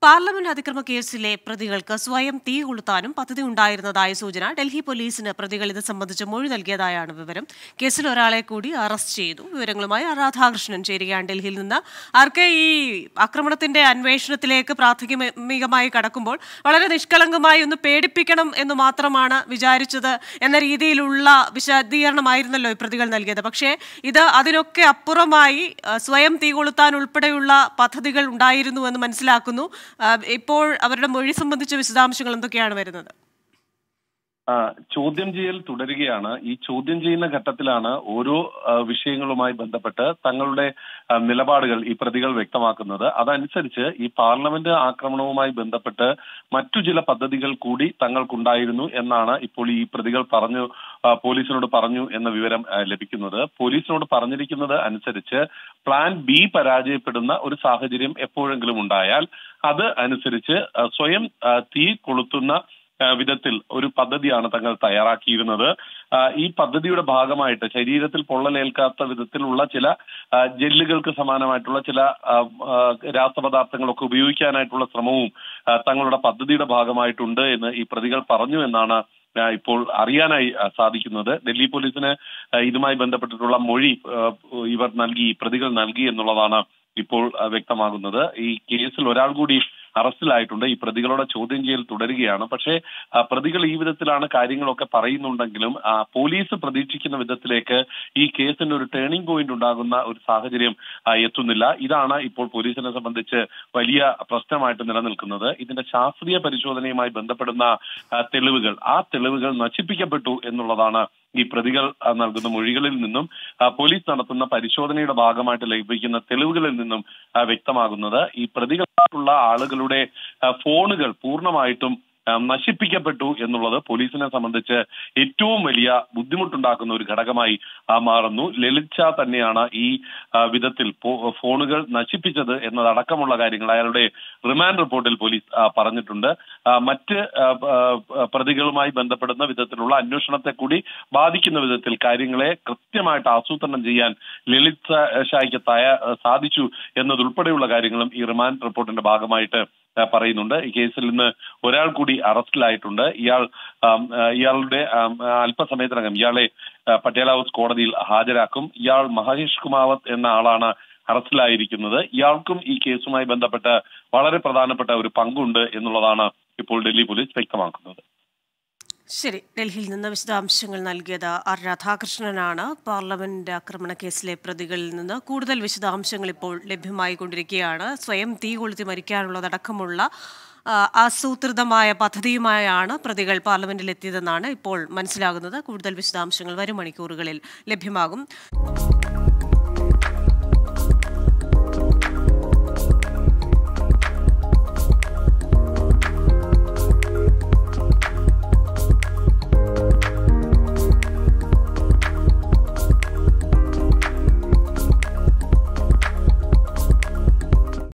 parliament അതിക്രമ കേസിലെ പ്രതികൾക്ക് സ്വയം തീ കൊളുത്താനും പദ്ധതി ഉണ്ടായിരുന്നതായ സൂചന ഡൽഹി പോലീസിന് പ്രതികൾ ഇത് സംബന്ധിച്ച് മൊഴി നൽകിയതായാണ് വിവരം കേസിൽ ഒരാളെ കൂടി അറസ്റ്റ് ചെയ്തു വിവരങ്ങളുമായി ആർ രാധാകൃഷ്ണൻ ചേരുകയാണ് ഡൽഹിയിൽ നിന്ന് ആർക്ക് ഈ ആക്രമണത്തിന്റെ അന്വേഷണത്തിലേക്ക് പ്രാഥമികമായി കടക്കുമ്പോൾ വളരെ നിഷ്കളങ്കമായി ഒന്ന് പേടിപ്പിക്കണം എന്ന് മാത്രമാണ് വിചാരിച്ചത് എന്ന രീതിയിലുള്ള വിശദീകരണമായിരുന്നല്ലോ ഈ പ്രതികൾ നൽകിയത് പക്ഷേ ഇത് അതിനൊക്കെ അപ്പുറമായി ആ, സ്വയം തീ കൊളുത്താൻ ഉൾപ്പെടെയുള്ള പദ്ധതികൾ ഉണ്ടായിരുന്നു എന്ന് മനസ്സിലാക്കുന്നു ആ, ഇപ്പോൾ അവരുടെ മൊഴി സംബന്ധിച്ച വിശദാംശങ്ങൾ എന്തൊക്കെയാണ് വരുന്നത് ആ, ചോദ്യം ചെയ്യൽ തുടരുകയാണ് ഈ ചോദ്യം ചെയ്യുന്ന ഘട്ടത്തിലാണ് ഓരോ ആ, വിഷയങ്ങളുമായി ബന്ധപ്പെട്ട് തങ്ങളുടെ ആ, നിലപാടുകൾ ഈ പ്രതികൾ വ്യക്തമാക്കുന്നത് അതനുസരിച്ച് ഈ പാർലമെന്റ് ആക്രമണവുമായി ബന്ധപ്പെട്ട് മറ്റു ചില പദ്ധതികൾ കൂടി തങ്ങൾക്കുണ്ടായിരുന്നു എന്നാണ് ഇപ്പോൾ ഈ പ്രതികൾ പറഞ്ഞു ആ, പോലീസിനോട് പറഞ്ഞു എന്ന വിവരം ആ, ലഭിക്കുന്നത് പോലീസിനോട് പറഞ്ഞിരിക്കുന്നത് അനുസരിച്ച് പ്ലാൻ ബി പരാജയപ്പെടുന്ന ഒരു സാഹചര്യം എപ്പോഴെങ്കിലും ഉണ്ടായാൽ അത് അനുസരിച്ച് ആ, സ്വയം ആ, തീ കൊളുത്തുന്ന ആ, വിധത്തിൽ ഒരു പദ്ധതിയാണ് തങ്ങൾ തയ്യാറാക്കിയിരുന്നത് ആ, ഈ പദ്ധതിയുടെ ഭാഗമായിട്ട് ശരീരത്തിൽ പൊള്ളലേൽക്കാത്ത വിധത്തിലുള്ള ചില ആ, ജെല്ലുകൾക്ക് സമാനമായിട്ടുള്ള ചില ആ, ആ, രാസപദാർത്ഥങ്ങളൊക്കെ ഉപയോഗിക്കാനായിട്ടുള്ള ശ്രമവും ആ, തങ്ങളുടെ പദ്ധതിയുടെ ഭാഗമായിട്ടുണ്ട് എന്ന് ഈ പ്രതികൾ പറഞ്ഞു എന്നാണ് ആ, ഇപ്പോൾ അറിയാനായി ആ, സാധിക്കുന്നത് ഡൽഹി പോലീസിന് ആ, ഇതുമായി ബന്ധപ്പെട്ടിട്ടുള്ള മൊഴി ആ, ഇവർ നൽകി ഈ പ്രതികൾ നൽകി എന്നുള്ളതാണ് ഇപ്പോൾ ആ, വ്യക്തമാകുന്നത് ഈ കേസിൽ ഒരാൾ കൂടി അറസ്റ്റിലായിട്ടുണ്ട് ഈ പ്രതികളുടെ ചോദ്യം ചെയ്യൽ തുടരുകയാണ് പക്ഷേ ആ, പ്രതികൾ ഈ വിധത്തിലാണ് കാര്യങ്ങളൊക്കെ പറയുന്നുണ്ടെങ്കിലും ആ, പോലീസ് പ്രതീക്ഷിക്കുന്ന വിധത്തിലേക്ക് ഈ കേസിന് ഒരു ടേണിംഗ് പോയിന്റ് ഉണ്ടാകുന്ന ഒരു സാഹചര്യം ആ, എത്തുന്നില്ല ഇതാണ് ഇപ്പോൾ പോലീസിനെ സംബന്ധിച്ച് വലിയ പ്രശ്നമായിട്ട് നിലനിൽക്കുന്നത് ഇതിന്റെ ശാസ്ത്രീയ പരിശോധനയുമായി ബന്ധപ്പെടുന്ന ആ, തെളിവുകൾ ആ തെളിവുകൾ നശിപ്പിക്കപ്പെട്ടു എന്നുള്ളതാണ് ഈ പ്രതികൾ ആ, നൽകുന്ന മൊഴികളിൽ നിന്നും ആ, പോലീസ് നടത്തുന്ന പരിശോധനയുടെ ഭാഗമായിട്ട് ലഭിക്കുന്ന തെളിവുകളിൽ നിന്നും ആ, വ്യക്തമാകുന്നത് ഈ പ്രതികളായിട്ടുള്ള ആളുകളുടെ ആ, ഫോണുകൾ പൂർണ്ണമായിട്ടും ആ, നശിപ്പിക്കപ്പെട്ടു എന്നുള്ളത് പോലീസിനെ സംബന്ധിച്ച് ഏറ്റവും വലിയ ബുദ്ധിമുട്ടുണ്ടാക്കുന്ന ഒരു ഘടകമായി ആ, മാറുന്നു ലളിത് ഷാ തന്നെയാണ് ഈ ആ, വിധത്തിൽ പോ- ഫോണുകൾ നശിപ്പിച്ചത് എന്നതടക്കമുള്ള കാര്യങ്ങൾ അയാളുടെ റിമാൻഡ് റിപ്പോർട്ടിൽ പോലീസ് ആ, പറഞ്ഞിട്ടുണ്ട് ആ, മറ്റ് ആ, ആ, പ്രതികളുമായി ബന്ധപ്പെടുന്ന വിധത്തിലുള്ള അന്വേഷണത്തെ കൂടി ബാധിക്കുന്ന വിധത്തിൽ കാര്യങ്ങളെ കൃത്യമായിട്ട് ആസൂത്രണം ചെയ്യാൻ ലളിത് ഷാ- ഷായ്ക്ക് തയ്യാ സാധിച്ചു എന്നതുൾപ്പെടെയുള്ള കാര്യങ്ങളും ഈ റിമാൻഡ് റിപ്പോർട്ടിന്റെ ഭാഗമായിട്ട് ആ, പറയുന്നുണ്ട് ഈ കേസിൽ നിന്ന് ഒരാൾ കൂടി അറസ്റ്റിലായിട്ടുണ്ട് ഇയാൾ ആം, ആ, ഇയാളുടെ ആം, ആ, അല്പസമയത്തിനകം ഇയാളെ ആ, പട്യാല ഹൗസ് കോടതിയിൽ ഹാജരാക്കും ഇയാൾ മഹേഷ് കുമാവത്ത് എന്ന ആളാണ് അറസ്റ്റിലായിരിക്കുന്നത് ഇയാൾക്കും ഈ കേസുമായി ബന്ധപ്പെട്ട് വളരെ പ്രധാനപ്പെട്ട ഒരു പങ്കുണ്ട് എന്നുള്ളതാണ് ഇപ്പോൾ ഡൽഹി പോലീസ് വ്യക്തമാക്കുന്നത് ശരി ഡൽഹിയിൽ നിന്ന് വിശദാംശങ്ങൾ നൽകിയത് ആർ രാധാകൃഷ്ണനാണ് പാർലമെന്റ് ആക്രമണ കേസിലെ പ്രതികളിൽ നിന്ന് കൂടുതൽ വിശദാംശങ്ങൾ ഇപ്പോൾ ലഭ്യമായി കൊണ്ടിരിക്കുകയാണ് സ്വയം തീ കൊളുത്തി മരിക്കാനുള്ളതടക്കമുള്ള ആ, ആസൂത്രിതമായ പദ്ധതിയുമായാണ് പ്രതികൾ പാർലമെന്റിൽ എത്തിയതെന്നാണ് ഇപ്പോൾ മനസ്സിലാകുന്നത് കൂടുതൽ വിശദാംശങ്ങൾ വരും മണിക്കൂറുകളിൽ ലഭ്യമാകും